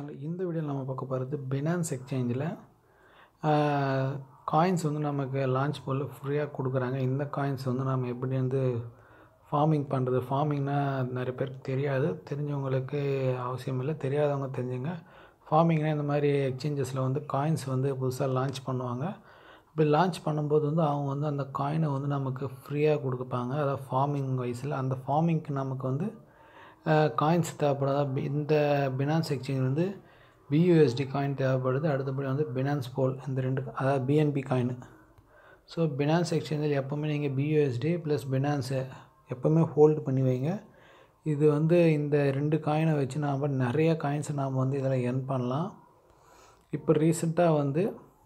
channel இந்த வீடியோவில் நம்ம பார்க்க போகிறது பினான்ஸ் எக்ஸ்சேஞ்சில் காயின்ஸ் வந்து நமக்கு லான்ச் போல் ஃப்ரீயாக கொடுக்குறாங்க இந்த காயின்ஸ் வந்து நம்ம எப்படி வந்து ஃபார்மிங் பண்ணுறது ஃபார்மிங்னா நிறைய பேருக்கு தெரியாது தெரிஞ்சவங்களுக்கு அவசியம் இல்லை தெரியாதவங்க தெரிஞ்சுங்க ஃபார்மிங்னா இந்த மாதிரி எக்ஸ்சேஞ்சஸில் வந்து காயின்ஸ் வந்து புதுசாக லான்ச் பண்ணுவாங்க அப்படி லான்ச் பண்ணும்போது வந்து அவங்க வந்து அந்த காயினை வந்து நமக்கு ஃப்ரீயாக கொடுப்பாங்க அதாவது ஃபார்மிங் வைஸில் அந்த ஃபார்மிங்க்கு நமக்கு வந்து காயின்ஸ் தேவைப்படாதா இந்த பினான்ஸ் எக்ஸ்சேஞ்ச் வந்து பியூஎஸ்டி காயின் தேவைப்படுது அடுத்தபடி வந்து பினான்ஸ் போல் இந்த ரெண்டு அதாவது பிஎன்பி காயின் ஸோ பினான்ஸ் எக்ஸ்சேஞ்சில் எப்போவுமே நீங்கள் பியூஎஸ்டி ப்ளஸ் பினான்ஸு எப்போவுமே ஹோல்டு பண்ணி வைங்க இது வந்து இந்த ரெண்டு காயினை வச்சு நாம் நிறைய காயின்ஸை நாம் வந்து இதில் எர்ன் பண்ணலாம் இப்போ ரீசெண்டாக வந்து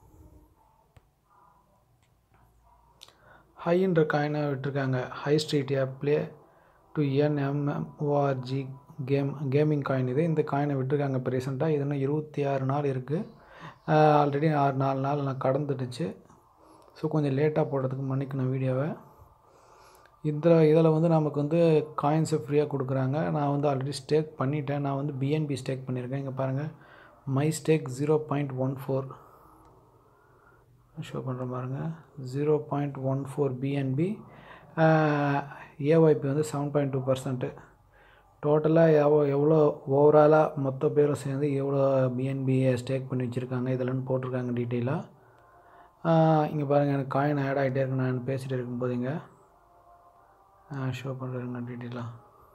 ஹைன்ற காயினை விட்டுருக்காங்க ஹை ஸ்ட்ரீட் ஆப்லே டு என்எம்ஓஆர்ஜி கேம் கேமிங் காயின் இது இந்த காயினை விட்டுருக்காங்க இப்போ ரீசெண்டாக இது இன்னும் இருபத்தி ஆறு நாள் இருக்குது ஆல்ரெடி ஆறு நாலு நாள் நான் கடந்துடுச்சு ஸோ கொஞ்சம் லேட்டாக போடுறதுக்கு மன்னிக்கணும் வீடியோவை இதில் இதில் வந்து நமக்கு வந்து காயின்ஸை ஃப்ரீயாக கொடுக்குறாங்க நான் வந்து ஆல்ரெடி ஸ்டேக் பண்ணிட்டேன் நான் வந்து பிஎன்பி ஸ்டேக் பண்ணியிருக்கேன் இங்கே பாருங்கள் my stake zero point one four show பண்ணுற பாருங்க zero point one four BNB APY வந்து செவன் பாயிண்ட் டூ பர்சன்ட்டு டோட்டலாக எவ்வளோ எவ்வளோ ஓவராலாக மொத்த பேரும் சேர்ந்து எவ்வளோ பிஎன்பியை ஸ்டேக் பண்ணி வச்சுருக்காங்க இதெல்லாம் போட்டிருக்காங்க டீட்டெயிலாக இங்கே பாருங்கள் எனக்கு காயின் ஆட் ஆகிட்டே இருக்கு நான் பேசிகிட்டு இருக்கும்போது இங்கே ஷோ பண்ணுறேங்க டீட்டெயிலாக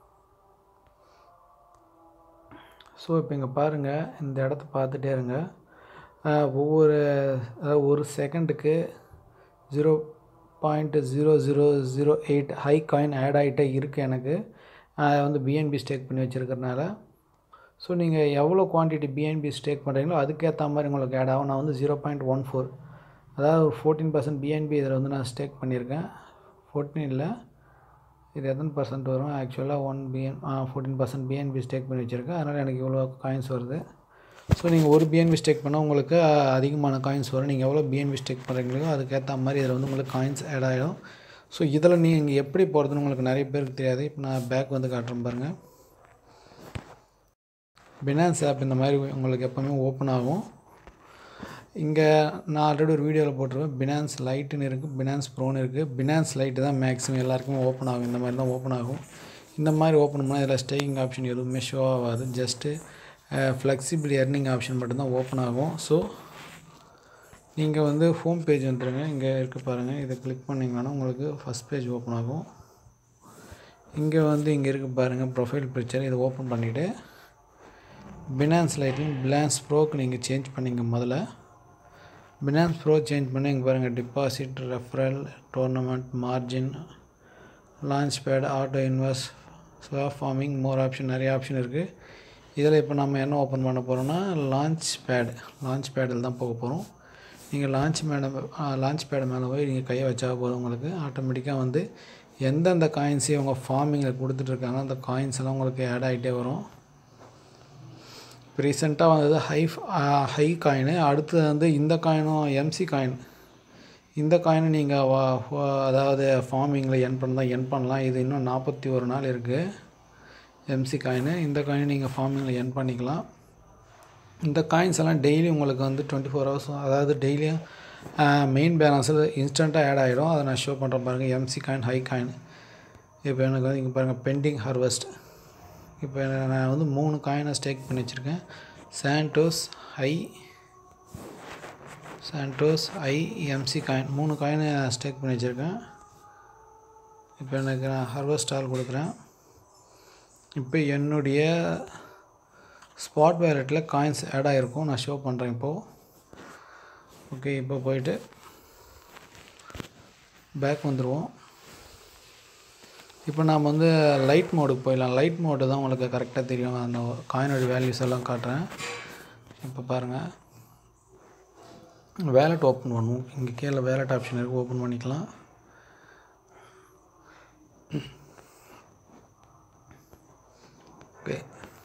ஸோ இப்போ இங்கே பாருங்கள் இந்த இடத்த பார்த்துட்டே இருங்க ஒவ்வொரு அதாவது ஒரு செகண்டுக்கு zero point zero zero zero eight high coin add ஆகிட்டே இருக்குது எனக்கு வந்து பிஎன்பி ஸ்டேக் பண்ணி வச்சுருக்கறனால ஸோ நீங்கள் எவ்வளோ குவான்டிட்டி பிஎன்பி ஸ்டேக் பண்ணுறீங்களோ அதுக்கேற்ற மாதிரி உங்களுக்கு ஆட் ஆகும் நான் வந்து ஜீரோ பாயிண்ட் ஒன் ஃபோர் அதாவது ஒரு ஃபோர்டீன் பர்சன்ட் பிஎன்பி இதில் வந்து நான் ஸ்டேக் பண்ணியிருக்கேன் ஃபோர்டீன் இல்லை இது எத்தனை பர்சன்ட் வரும் ஆக்சுவலாக ஒன் பிஎன் ஃபோர்டீன் பர்சன்ட் பிஎன்பி ஸ்டேக் பண்ணி வச்சுருக்கேன் அதனால் எனக்கு இவ்வளோ காயின்ஸ் வருது ஸோ நீங்கள் ஒரு பிஎன்பி ஸ்டேக் பண்ணால் உங்களுக்கு அதிகமான காயின்ஸ் வரும் நீங்கள் எவ்வளோ பிஎன்பி ஸ்டேக் பண்ணுறீங்களோ அதுக்கேற்ற மாதிரி இதில் வந்து உங்களுக்கு காயின்ஸ் ஆட் ஆகிடும் ஸோ இதில் நீங்கள் எப்படி போகிறதுன்னு உங்களுக்கு நிறைய பேருக்கு தெரியாது இப்போ நான் பேக் வந்து காட்டுறேன் பாருங்கள் பினான்ஸ் ஆப் இந்த மாதிரி உங்களுக்கு எப்போவுமே ஓப்பன் ஆகும் இங்கே நான் ஆல்ரெடி ஒரு வீடியோவில் போட்டிருப்பேன் பினான்ஸ் லைட்டுன்னு இருக்குது பினான்ஸ் ப்ரோன்னு இருக்குது பினான்ஸ் லைட்டு தான் மேக்ஸிமம் எல்லாருக்குமே ஓப்பன் ஆகும் இந்த மாதிரி தான் ஓப்பன் ஆகும் இந்த மாதிரி ஓப்பன் பண்ணால் இதில் ஸ்டேக்கிங் ஆப்ஷன் எதுவுமே ஷோ ஆகாது ஜஸ்ட்டு ஃப்ளெக்சிபிள் எர்னிங் ஆப்ஷன் மட்டும்தான் ஓப்பன் ஆகும் ஸோ நீங்கள் வந்து ஹோம் பேஜ் வந்துடுங்க இங்கே இருக்க பாருங்கள் இதை கிளிக் பண்ணிங்கன்னா உங்களுக்கு ஃபஸ்ட் பேஜ் ஓப்பன் ஆகும் இங்கே வந்து இங்கே இருக்க பாருங்கள் ப்ரொஃபைல் பிக்சர் இதை ஓப்பன் பண்ணிவிட்டு பினான்ஸ் லைட்லையும் பினான்ஸ் ப்ரோக்கு நீங்கள் சேஞ்ச் பண்ணிங்க முதல்ல பினான்ஸ் ப்ரோ சேஞ்ச் பண்ணி இங்கே பாருங்கள் deposit referral tournament margin launchpad auto invest swap farming more option நிறைய ஆப்ஷன் இருக்குது இதில் இப்போ நம்ம என்ன ஓப்பன் பண்ண போகிறோம்னா லான்ச் பேட் லான்ச் பேடில் தான் போக போகிறோம் நீங்கள் லான்ச் மேடை லான்ச் பேடு மேலே போய் நீங்கள் கையை வச்சா போதும் உங்களுக்கு ஆட்டோமேட்டிக்காக வந்து எந்தெந்த காயின்ஸையும் அவங்க ஃபார்மிங்கில் கொடுத்துட்ருக்காங்க அந்த காயின்ஸ் எல்லாம் உங்களுக்கு ஆட் ஆகிட்டே வரும் இப்போ ரீசெண்டாக வந்தது ஹை ஹை காயின் அடுத்தது வந்து இந்த காயினும் எம்சி காயின் இந்த காயினை நீங்கள் அதாவது ஃபார்மிங்கில் என் பண்ணலாம் என் பண்ணலாம் இது இன்னும் நாற்பத்தி ஒரு நாள் இருக்குது எம்சி காயின் இந்த காயினை நீங்கள் ஃபார்மிங்கில் என் பண்ணிக்கலாம் இந்த காயின்ஸ் எல்லாம் டெய்லி உங்களுக்கு வந்து டுவெண்ட்டி ஃபோர் ஹவர்ஸ் அதாவது டெய்லியும் மெயின் பேலன்ஸில் இன்ஸ்டண்ட்டாக ஆட் ஆகிடும் அதை நான் ஷோ பண்ணுறேன் பாருங்கள் எம்சி காயின் ஹை காயின் இப்போ எனக்கு வந்து இங்கே பாருங்கள் பெண்டிங் ஹார்வெஸ்ட் இப்போ நான் வந்து மூணு காயினை ஸ்டேக் பண்ணி வச்சுருக்கேன் சாண்டோஸ் ஹை சாண்டோஸ் ஐ எம்சி காயின் மூணு காயினை ஸ்டேக் பண்ணி வச்சுருக்கேன் இப்போ எனக்கு நான் ஹார்வெஸ்ட் ஆல் கொடுக்குறேன் இப்போ என்னுடைய ஸ்பாட் வேலெட்டில் காயின்ஸ் ஆட் ஆகிருக்கும் நான் ஷோ பண்ணுறேன் இப்போது ஓகே இப்போ போயிட்டு பேக் வந்துடுவோம் இப்போ நாம் வந்து லைட் மோடுக்கு போயிடலாம் லைட் மோடு தான் உங்களுக்கு கரெக்டாக தெரியும் அந்த காயினோட வேல்யூஸ் எல்லாம் காட்டுறேன் இப்போ பாருங்கள் வேலெட் ஓப்பன் பண்ணுவோம் இங்கே கீழே வேலெட் ஆப்ஷன் இருக்குது ஓப்பன் பண்ணிக்கலாம் ஓகே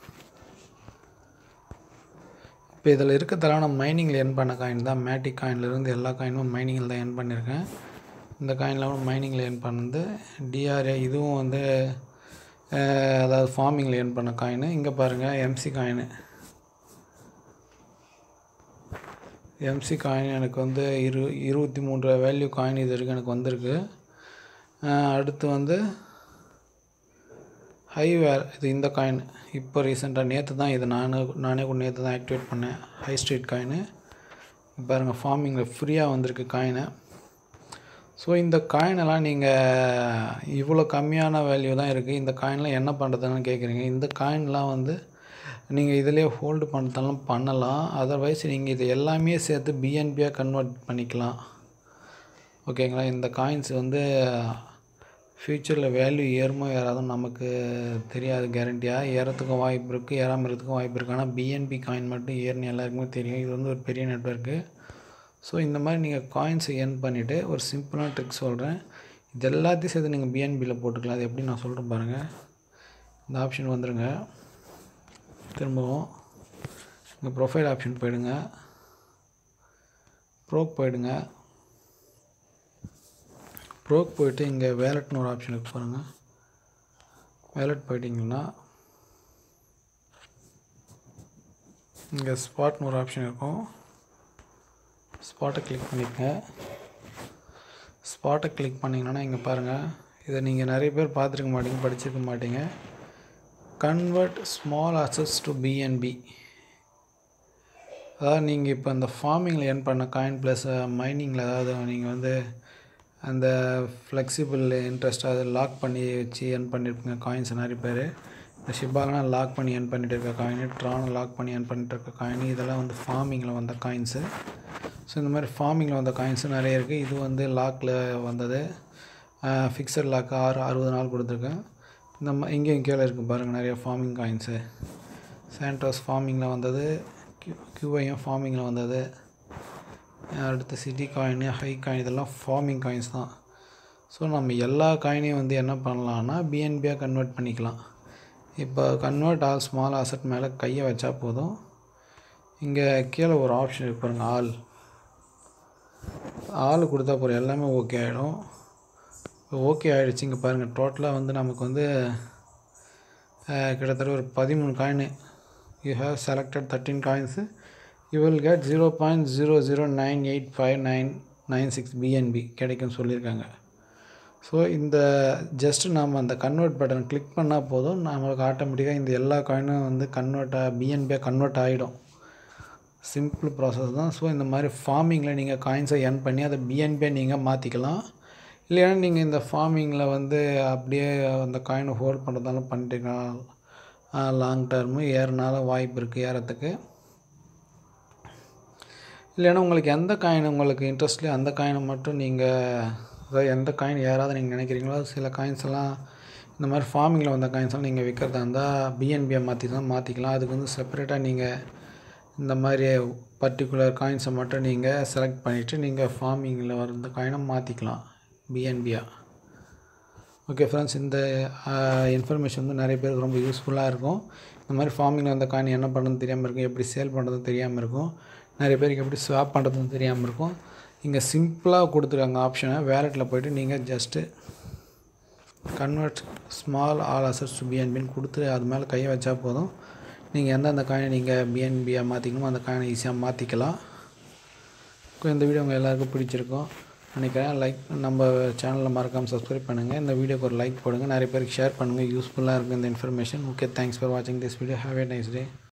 இப்போ இதில் இருக்கிறதெல்லாம் நான் மைனிங்கில் எர்ன் பண்ண காயின் தான் மேட்டிக் காயின்லேருந்து எல்லா காயினும் மைனிங்கில் தான் எர்ன் பண்ணியிருக்கேன் இந்த காயின்லாம் மைனிங்கில் எர்ன் பண்ணது டிஆர்ஏ இதுவும் வந்து அதாவது ஃபார்மிங்கில் எர்ன் பண்ண காயின் இங்கே பாருங்கள் எம்சி காயின் எம்சி காயின் எனக்கு வந்து இரு இருபத்தி மூன்று வேல்யூ காயின் இது வரைக்கும் எனக்கு வந்திருக்கு அஹ் அடுத்து வந்து ஹை வேர் இது இந்த காயின் இப்போ ரீசெண்டாக நேற்று தான் இது நானே நானே கூட நேற்று தான் ஆக்டிவேட் பண்ணேன் ஹை ஸ்ட்ரீட் காயினு பாருங்கள் ஃபார்மிங்கில் ஃப்ரீயாக வந்திருக்கு காயினை ஸோ இந்த காயினெல்லாம் நீங்கள் இவ்வளோ கம்மியான வேல்யூ தான் இருக்குது இந்த காயின்லாம் என்ன பண்ணுறதுன்னு கேட்குறீங்க இந்த காயின்லாம் வந்து நீங்கள் இதிலே ஹோல்டு பண்ணுறதாலும் பண்ணலாம் அதர்வைஸ் நீங்கள் இது எல்லாமே சேர்த்து பிஎன்பியாக கன்வெர்ட் பண்ணிக்கலாம் ஓகேங்களா இந்த காயின்ஸ் வந்து ஃப்யூச்சரில் வேல்யூ ஏறுமோ ஏறாதும் நமக்கு தெரியாது கேரண்டியாக ஏறத்துக்கும் வாய்ப்பு இருக்குது ஏறாமல் இருக்கிறதுக்கும் வாய்ப்பு இருக்குது ஆனால் பிஎன்பி காயின் மட்டும் ஏறுன்னு எல்லாருக்குமே தெரியும் இது வந்து ஒரு பெரிய நெட்ஒர்க்கு ஸோ இந்த மாதிரி நீங்கள் காயின்ஸை எர்ன் பண்ணிவிட்டு ஒரு சிம்பிளான ட்ரிக் சொல்கிறேன் இது எல்லாத்தையும் சேர்த்து நீங்கள் பிஎன்பியில் போட்டுக்கலாம் அது எப்படி நான் சொல்கிறேன் பாருங்கள் இந்த ஆப்ஷன் வந்துடுங்க திரும்பவும் இங்கே ப்ரொஃபைல் ஆப்ஷன் போயிடுங்க ப்ரோக் போயிடுங்க ப்ரோக் போயிட்டு இங்கே வேலட்னு ஒரு ஆப்ஷன் இருக்கு பாருங்கள் வேலட் போயிட்டிங்கன்னா இங்கே ஸ்பாட்னு ஒரு ஆப்ஷன் இருக்கும் ஸ்பாட்டை கிளிக் பண்ணிக்கங்க ஸ்பாட்டை கிளிக் பண்ணிங்கன்னா இங்கே பாருங்கள் இதை நீங்கள் நிறைய பேர் பார்த்துருக்க மாட்டீங்க படிச்சிருக்க மாட்டீங்க convert small assets to BNB அதாவது நீங்கள் இப்போ அந்த ஃபார்மிங்கில் எர்ன் பண்ண காயின் ப்ளஸ் மைனிங்கில் அதாவது நீங்கள் வந்து அந்த ஃப்ளெக்சிபிள் இன்ட்ரெஸ்ட் அதை லாக் பண்ணி வச்சு எர்ன் பண்ணியிருப்பீங்க காயின்ஸ் நிறைய பேர் இந்த ஷிபாலாம் லாக் பண்ணி எர்ன் பண்ணிட்டு இருக்க காயின் ட்ரானை லாக் பண்ணி எர்ன் பண்ணிட்டு இருக்க காயின் இதெல்லாம் வந்து ஃபார்மிங்கில் வந்த காயின்ஸு ஸோ இந்த மாதிரி ஃபார்மிங்கில் வந்த காயின்ஸும் நிறைய இருக்குது இது வந்து லாக்கில் வந்தது ஃபிக்ஸட் லாக் ஆறு அறுபது நாள் கொடுத்துருக்கேன் இந்த மா இங்கேயும் கீழே இருக்குது பாருங்கள் நிறைய ஃபார்மிங் காயின்ஸு சாண்டோஸ் ஃபார்மிங்கில் வந்தது கியூ கியூஐஎம் ஃபார்மிங்கில் வந்தது அடுத்து சிட்டி காயின் ஹை காயின் இதெல்லாம் ஃபார்மிங் காயின்ஸ் தான் ஸோ நம்ம எல்லா காயினையும் வந்து என்ன பண்ணலான்னா பிஎன்பியாக கன்வெர்ட் பண்ணிக்கலாம் இப்போ கன்வெர்ட் ஆல் ஸ்மால் அசட் மேலே கையை வச்சா போதும் இங்கே கீழே ஒரு ஆப்ஷன் இருக்கு பாருங்கள் ஆல் ஆள் கொடுத்தா போகிற எல்லாமே ஓகே ஆகிடும் ஓகே ஆகிடுச்சு இங்கே பாருங்கள் டோட்டலாக வந்து நமக்கு வந்து கிட்டத்தட்ட ஒரு பதிமூணு coin you have selected thirteen coins you will get zero point zero zero nine eight five nine nine six BNB கிடைக்கும்னு சொல்லியிருக்காங்க ஸோ இந்த ஜஸ்ட் நாம் அந்த கன்வெர்ட் பட்டன் கிளிக் பண்ணால் போதும் நம்மளுக்கு ஆட்டோமேட்டிக்காக இந்த எல்லா காயினும் வந்து கன்வெர்ட்டாக பிஎன்பியாக கன்வெர்ட் ஆகிடும் சிம்பிள் ப்ராசஸ் தான் ஸோ இந்த மாதிரி ஃபார்மிங்கில் நீங்கள் காயின்ஸை எர்ன் பண்ணி அதை பிஎன்பியாக நீங்கள் மாற்றிக்கலாம் இல்லைன்னா நீங்கள் இந்த ஃபார்மிங்கில் வந்து அப்படியே அந்த காயினை ஹோல்ட் பண்ணுறதாலும் பண்ணிட்டுக்கலாம் லாங் டர்மு ஏறினாலும் வாய்ப்பு இருக்குது ஏறத்துக்கு இல்லைன்னா உங்களுக்கு எந்த காயின் உங்களுக்கு இன்ட்ரெஸ்ட்லையோ அந்த காயினை மட்டும் நீங்கள் அதாவது எந்த காயின் ஏறாத நீங்கள் நினைக்கிறீங்களோ சில காயின்ஸ் எல்லாம் இந்த மாதிரி ஃபார்மிங்கில் வந்த காயின்ஸ் எல்லாம் நீங்கள் விற்கிறதா இருந்தால் பிஎன்பியை மாற்றிக்கலாம் மாற்றிக்கலாம் அதுக்கு வந்து செப்பரேட்டாக நீங்கள் இந்த மாதிரி பர்டிகுலர் காயின்ஸை மட்டும் நீங்கள் செலக்ட் பண்ணிவிட்டு நீங்கள் ஃபார்மிங்கில் வர காயினை மாற்றிக்கலாம் பிஎன்பியாக ஓகே ஃப்ரெண்ட்ஸ் இந்த இன்ஃபர்மேஷன் வந்து நிறைய பேருக்கு ரொம்ப யூஸ்ஃபுல்லாக இருக்கும் இந்த மாதிரி ஃபார்மிங்கில் வந்த காயின் என்ன பண்ணுறதுன்னு தெரியாமல் இருக்கும் எப்படி சேல் பண்ணுறதுன்னு தெரியாமல் இருக்கும் நிறைய பேருக்கு எப்படி ஸ்வாப் பண்ணுறதுன்னு தெரியாமல் இருக்கும் இங்கே சிம்பிளாக கொடுத்துருக்காங்க ஆப்ஷனை வேலெட்டில் போய்ட்டு நீங்கள் just convert small all assets to பிஎன்பின்னு கொடுத்து அது மேலே கையை வச்சா போதும் நீங்கள் எந்தெந்த காயினை நீங்கள் பிஎன்பியாக மாற்றிக்கணுமோ அந்த காயினை ஈஸியாக மாற்றிக்கலாம் இந்த வீடியோ உங்கள் எல்லாருக்கும் பிடிச்சிருக்கும் நினைக்கிறேன் லைக் நம்ம சேனலில் மறக்காமல் சப்ஸ்கிரைப் பண்ணுங்கள் இந்த வீடியோக்கு ஒரு லைக் போடுங்க நிறைய பேருக்கு ஷேர் பண்ணுங்கள் யூஸ்ஃபுல்லாக இருக்குது இந்த இன்ஃபர்மேஷன் ஓகே தேங்க்ஸ் ஃபார் வாட்சிங் this video have a nice day